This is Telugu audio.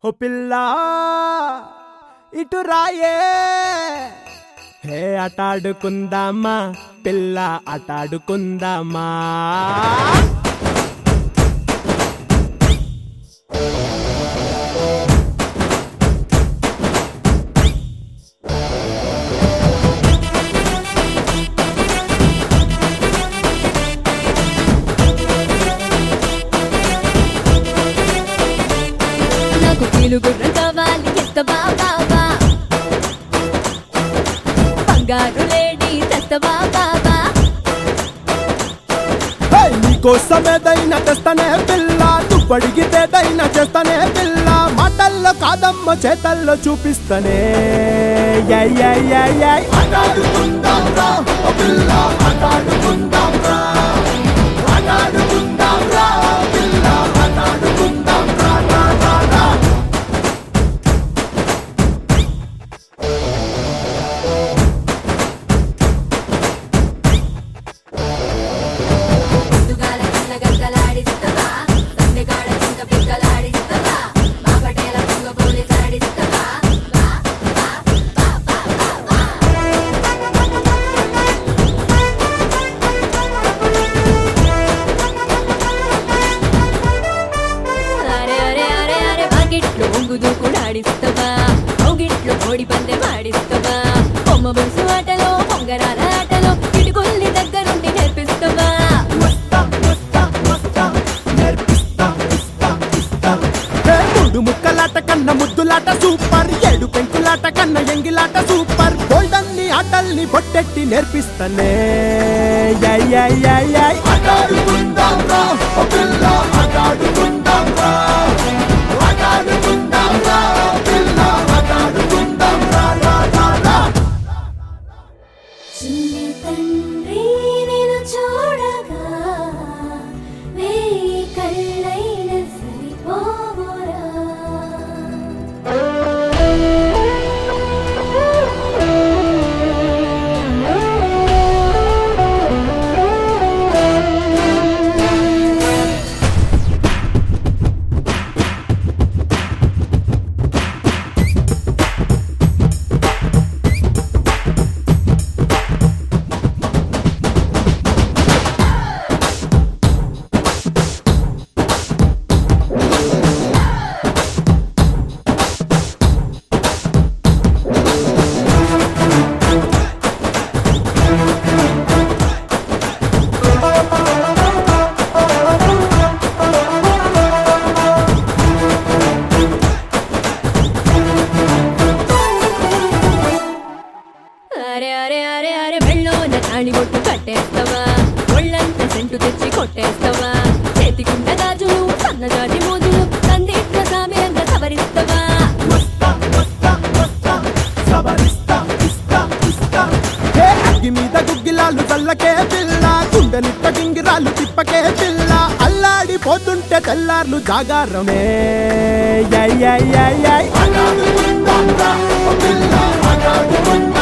ఓ పిల్ల ఇటు రాయే హే ఆటాడుకుందామా పిల్ల ఆటాడుకుందామా నాకు కీలు గుర్రం కావాలి ఎత్తవా బాబా బంగారు లేడీ తెస్తవా బాబా హే, నీకోసమేదైనా తెస్తానే పిల్ల నువ్వు అడిగితేదైనా చేస్తానే పిల్ల మాటల్లో కాదమ్మ చేతల్లో చూపిస్తానే యై, యై, యై, యై. ఆటాడుకుందాంరా, ఓ పిల్ల, ఆటాడుకుందాంరా. ఆటాడుకుందాంరా, పిల్ల, ఆటాడుకుందాంరా, రా, రా, రా. పొద్దుగాల కళ్ళ గగ్గలాడిస్తవా సందెగాడ చింత పిక్కలాడిస్తవా మా పటేల పొంగ పోలీసాడిస్తవా అరే అరే అరే అరే బాగిట్లో ఒంగుదు కూడా ఆడిస్తవా ఒగిట్లో కోడి పందెం ఆడిస్తవా బొమ్మ బొలుసు ఆటలో పొంగరాల ఆటలో ఇటుకొల్లి దగ్గరుండి నేర్పిస్తవా వస్తా, వస్తా, వస్తా, నేర్పిస్తా, ఇస్తా, ఇస్తా. ఏ మూడు ముక్కలాట కన్నా ముద్దులాట సూపర్ ఏడు పెంకులాట కన్నా ఎంగిలాట సూపర్ గోల్డన్ని ఆటల్ని పొట్టెట్టి నేర్పిస్తానే యై, యై, యై, యై. ఆటాడుకుందాంరా, ఓ పిల్ల, ఆటాడుకుందాంరా. ఆటాడుకుందాంరా, పిల్ల, ఆటాడుకుందాంరా, రా, రా, రా. చిన్ని తండ్రి నేను చూడగా వేయి కళ్ళైన సరిపోవురా అరే అరే అరే అరే మెళ్ళోన తాళి బొట్టు కట్టేస్తావా ఒళ్ళంత సెంటు తెచ్చి కొట్టేస్తావా చేతికుండ గాజులు సన్నజాజి మోజులు కందిట్ల సామిరంగ సవరిస్తావా వస్తా, వస్తా, వస్తా, సవరిస్తా, ఇస్తా, ఇస్తా. హే, అగ్గి మీద గుగ్గిలాలు చల్లకే పిల్ల గుండెనిట్ట గింగిరాలు తిప్పకే పిల్ల అల్లాడిపోతుంటే తెల్లార్లు జాగారమే యై, యై, యై, యై. ఆటాడుకుందాంరా, ఓ పిల్ల, ఆటాడుకుందాంరా.